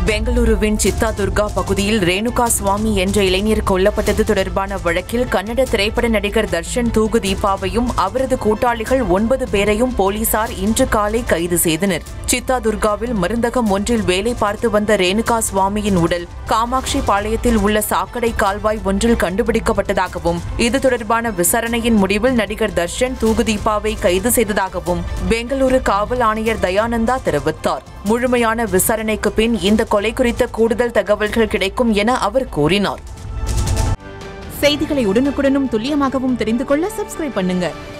பெங்களூருவின் சித்தா துர்கா பகுதியில் ரேணுகா சுவாமி என்ற இளைஞர் கொல்லப்பட்டது தொடர்பான வழக்கில் கன்னட திரைப்பட நடிகர் தர்ஷன் தூகு தீபாவையும் அவரது கூட்டாளிகள் ஒன்பது பேரையும் போலீசார் இன்று காலை கைது செய்தனர் சித்தா துர்காவில் மருந்தகம் ஒன்றில் வேலை பார்த்து வந்த ரேணுகா சுவாமியின் உடல் காமாட்சி பாளையத்தில் உள்ள சாக்கடை கால்வாய் ஒன்றில் கண்டுபிடிக்கப்பட்டதாகவும் இது தொடர்பான விசாரணையின் முடிவில் நடிகர் தர்ஷன் தூகு தீபாவை கைது செய்ததாகவும் பெங்களூரு காவல் ஆணையர் தயானந்தா தெரிவித்தார் முழுமையான விசாரணைக்கு பின் இந்த கொலை குறித்த கூடுதல் தகவல்கள் கிடைக்கும் என அவர் கூறினார் செய்திகளை உடனுக்குடனும் துல்லியமாகவும் தெரிந்து கொள்ள சப்ஸ்கிரைப் பண்ணுங்க